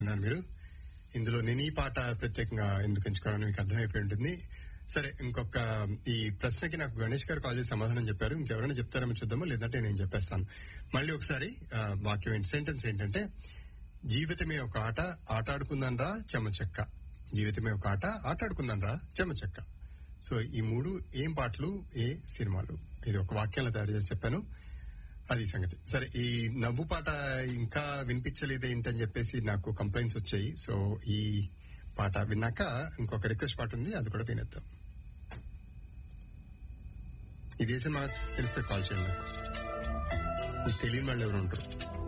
అన్నారు మీరు ఇందులో నేను ఈ పాట ప్రత్యేకంగా ఎందుకు ఎంచుకోవాలని మీకు అర్థమైపోయి ఉంటుంది సరే ఇంకొక ఈ ప్రశ్నకి నాకు గణేష్ గారు కాల్ చేసి సమాధానం చెప్పారు ఇంకెవరైనా చెప్తారేమో చూద్దామో లేదంటే నేను చెప్పేస్తాను మళ్ళీ ఒకసారి ఆ, వాక్యం ఏంటి సెంటెన్స్ ఏంటంటే జీవితమే ఒక ఆట ఆట ఆడుకుందాం రా చెమచెక్క జీవితమే ఒక ఆట ఆట ఆడుకుందాం రా చెమచెక్క సో ఈ మూడు ఏం పాటలు ఏ సినిమాలు ఇది ఒక వాక్యాలు తయారు చేసి చెప్పాను అది సంగతి సరే ఈ నవ్వు పాట ఇంకా వినిపించలేదు ఏంటని చెప్పేసి నాకు కంప్లైంట్స్ వచ్చాయి సో ఈ పాట విన్నాక ఇంకొక రిక్వెస్ట్ పాట ఉంది అది కూడా వినేద్దాం ఇది ఏ సినిమా తెలిస్తే కాల్ చేయండి నాకు మీకు తెలియని వాళ్ళు ఎవరు ఉంటారు